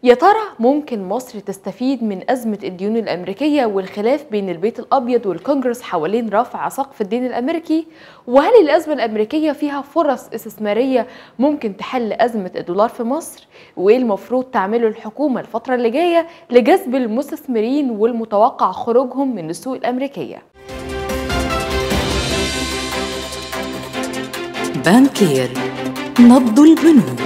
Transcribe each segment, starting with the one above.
يا ترى ممكن مصر تستفيد من أزمة الديون الأمريكية والخلاف بين البيت الأبيض والكونجرس حوالين رفع سقف الدين الأمريكي؟ وهل الأزمة الأمريكية فيها فرص استثمارية ممكن تحل أزمة الدولار في مصر؟ وإيه المفروض تعمله الحكومة الفترة اللي جاية لجذب المستثمرين والمتوقع خروجهم من السوق الأمريكية؟ بانكير نبض البنوك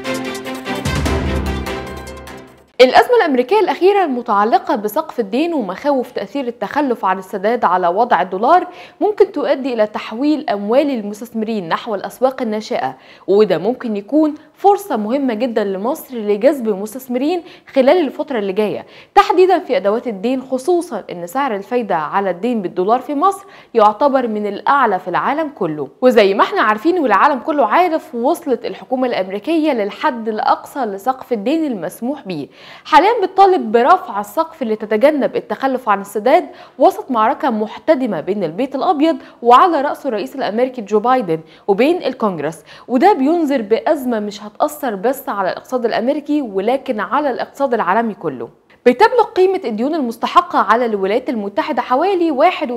الأزمة الأمريكية الأخيرة المتعلقة بسقف الدين ومخاوف تأثير التخلف عن السداد على وضع الدولار ممكن تؤدي إلى تحويل أموال المستثمرين نحو الأسواق الناشئة وده ممكن يكون فرصة مهمة جدا لمصر لجذب مستثمرين خلال الفترة اللي جاية تحديدا في أدوات الدين خصوصا أن سعر الفايدة على الدين بالدولار في مصر يعتبر من الأعلى في العالم كله وزي ما احنا عارفين والعالم كله عارف وصلت الحكومة الأمريكية للحد الأقصى لسقف الدين المسموح به حاليا بتطالب برفع السقف لتتجنب التخلف عن السداد وسط معركة محتدمة بين البيت الأبيض وعلى رأسه الرئيس الأمريكي جو بايدن وبين الكونجرس وده بينذر بأزمة مش هتأثر بس على الاقتصاد الأمريكي ولكن على الاقتصاد العالمي كله بتبلغ قيمة الديون المستحقة على الولايات المتحدة حوالي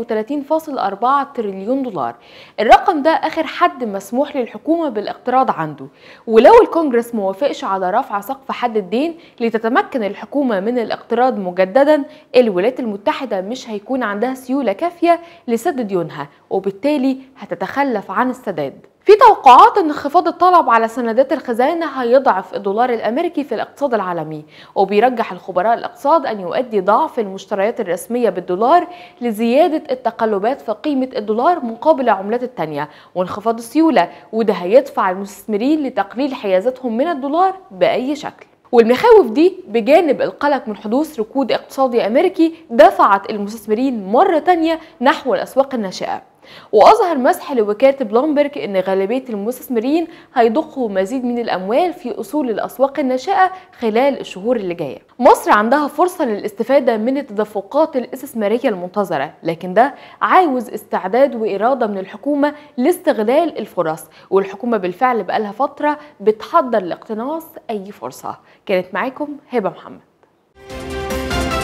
31.4 تريليون دولار الرقم ده آخر حد مسموح للحكومة بالاقتراض عنده ولو الكونجرس موافقش على رفع سقف حد الدين لتتمكن الحكومة من الاقتراض مجددا الولايات المتحدة مش هيكون عندها سيولة كافية لسد ديونها وبالتالي هتتخلف عن السداد في توقعات ان انخفاض الطلب على سندات الخزانه هيضعف الدولار الامريكي في الاقتصاد العالمي وبيرجح الخبراء الاقتصاد ان يؤدي ضعف المشتريات الرسميه بالدولار لزياده التقلبات في قيمه الدولار مقابل العملات التانية وانخفاض السيوله وده هيدفع المستثمرين لتقليل حيازاتهم من الدولار باي شكل والمخاوف دي بجانب القلق من حدوث ركود اقتصادي امريكي دفعت المستثمرين مره تانية نحو الاسواق الناشئه واظهر مسح لوكاله بلومبرج ان غالبيه المستثمرين هيضخوا مزيد من الاموال في اصول الاسواق الناشئه خلال الشهور اللي جايه مصر عندها فرصه للاستفاده من التدفقات الاستثماريه المنتظره لكن ده عاوز استعداد واراده من الحكومه لاستغلال الفرص والحكومه بالفعل بقالها فتره بتحضر لاقتناص اي فرصه كانت معاكم هبه محمد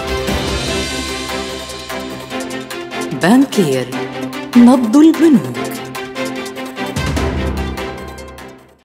بانكير نبض البنوك